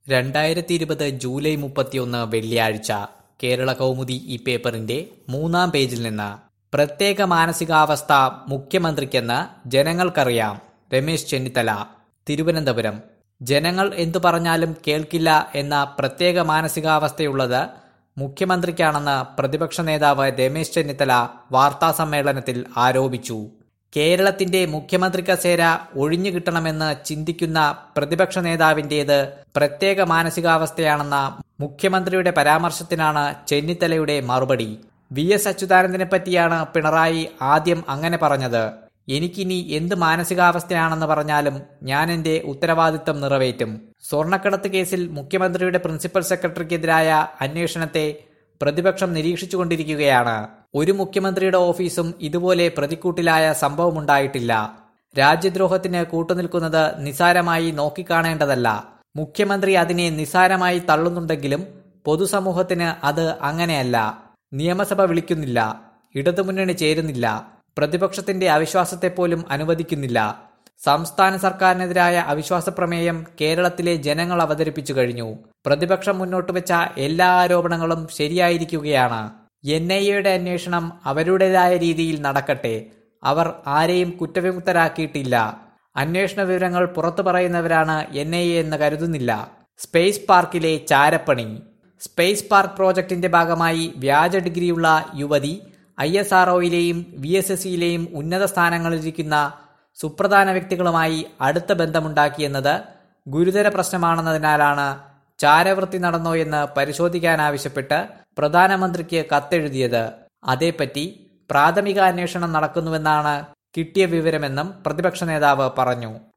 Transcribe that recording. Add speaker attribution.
Speaker 1: രണ്ടായിരത്തി ഇരുപത് ജൂലൈ മുപ്പത്തിയൊന്ന് വെള്ളിയാഴ്ച കേരള കൗമുദി ഈ പേപ്പറിന്റെ മൂന്നാം പേജിൽ നിന്ന് പ്രത്യേക മാനസികാവസ്ഥ മുഖ്യമന്ത്രിക്കെന്ന് ജനങ്ങൾക്കറിയാം രമേശ് ചെന്നിത്തല തിരുവനന്തപുരം ജനങ്ങൾ എന്തു പറഞ്ഞാലും കേൾക്കില്ല എന്ന പ്രത്യേക മാനസികാവസ്ഥയുള്ളത് മുഖ്യമന്ത്രിക്കാണെന്ന് പ്രതിപക്ഷ നേതാവ് രമേശ് ചെന്നിത്തല വാർത്താസമ്മേളനത്തിൽ ആരോപിച്ചു കേരളത്തിന്റെ മുഖ്യമന്ത്രി കസേര ഒഴിഞ്ഞു കിട്ടണമെന്ന് ചിന്തിക്കുന്ന പ്രതിപക്ഷ നേതാവിന്റേത് പ്രത്യേക മാനസികാവസ്ഥയാണെന്ന മുഖ്യമന്ത്രിയുടെ പരാമർശത്തിനാണ് ചെന്നിത്തലയുടെ മറുപടി വി എസ് അച്യുതാനന്ദനെ പറ്റിയാണ് പിണറായി ആദ്യം അങ്ങനെ പറഞ്ഞത് എനിക്കിനി എന്ത് മാനസികാവസ്ഥയാണെന്ന് പറഞ്ഞാലും ഞാൻ എന്റെ ഉത്തരവാദിത്തം നിറവേറ്റും സ്വർണ്ണക്കടത്ത് കേസിൽ മുഖ്യമന്ത്രിയുടെ പ്രിൻസിപ്പൽ സെക്രട്ടറിക്കെതിരായ അന്വേഷണത്തെ പ്രതിപക്ഷം നിരീക്ഷിച്ചുകൊണ്ടിരിക്കുകയാണ് ഒരു മുഖ്യമന്ത്രിയുടെ ഓഫീസും ഇതുപോലെ പ്രതിക്കൂട്ടിലായ സംഭവമുണ്ടായിട്ടില്ല രാജ്യദ്രോഹത്തിന് കൂട്ടുനിൽക്കുന്നത് നിസാരമായി നോക്കിക്കാണേണ്ടതല്ല മുഖ്യമന്ത്രി അതിനെ നിസാരമായി തള്ളുന്നുണ്ടെങ്കിലും പൊതുസമൂഹത്തിന് അത് അങ്ങനെയല്ല നിയമസഭ വിളിക്കുന്നില്ല ഇടതുമുന്നണി ചേരുന്നില്ല പ്രതിപക്ഷത്തിന്റെ അവിശ്വാസത്തെ പോലും അനുവദിക്കുന്നില്ല സംസ്ഥാന സർക്കാരിനെതിരായ അവിശ്വാസ പ്രമേയം കേരളത്തിലെ ജനങ്ങൾ അവതരിപ്പിച്ചു കഴിഞ്ഞു പ്രതിപക്ഷം മുന്നോട്ട് വെച്ച എല്ലാ ആരോപണങ്ങളും ശരിയായിരിക്കുകയാണ് എൻ ഐ എയുടെ അന്വേഷണം അവരുടേതായ രീതിയിൽ നടക്കട്ടെ അവർ ആരെയും കുറ്റവിമുക്തരാക്കിയിട്ടില്ല അന്വേഷണ വിവരങ്ങൾ പുറത്തു പറയുന്നവരാണ് എൻ ഐ എ എന്ന് കരുതുന്നില്ല സ്പേസ് പാർക്കിലെ ചാരപ്പണി സ്പേസ് പാർക്ക് പ്രോജക്ടിന്റെ ഭാഗമായി വ്യാജ ഡിഗ്രിയുള്ള യുവതി I S R V S S സിയിലെയും ഉന്നത സ്ഥാനങ്ങളിലിരിക്കുന്ന സുപ്രധാന വ്യക്തികളുമായി അടുത്ത ബന്ധമുണ്ടാക്കിയെന്നത് ഗുരുതര പ്രശ്നമാണെന്നതിനാലാണ് ചാരവൃത്തി നടന്നോ എന്ന് പരിശോധിക്കാനാവശ്യപ്പെട്ട് പ്രധാനമന്ത്രിക്ക് കത്തെഴുതിയത് അതേപ്പറ്റി പ്രാഥമിക അന്വേഷണം നടക്കുന്നുവെന്നാണ് കിട്ടിയ വിവരമെന്നും പ്രതിപക്ഷ നേതാവ് പറഞ്ഞു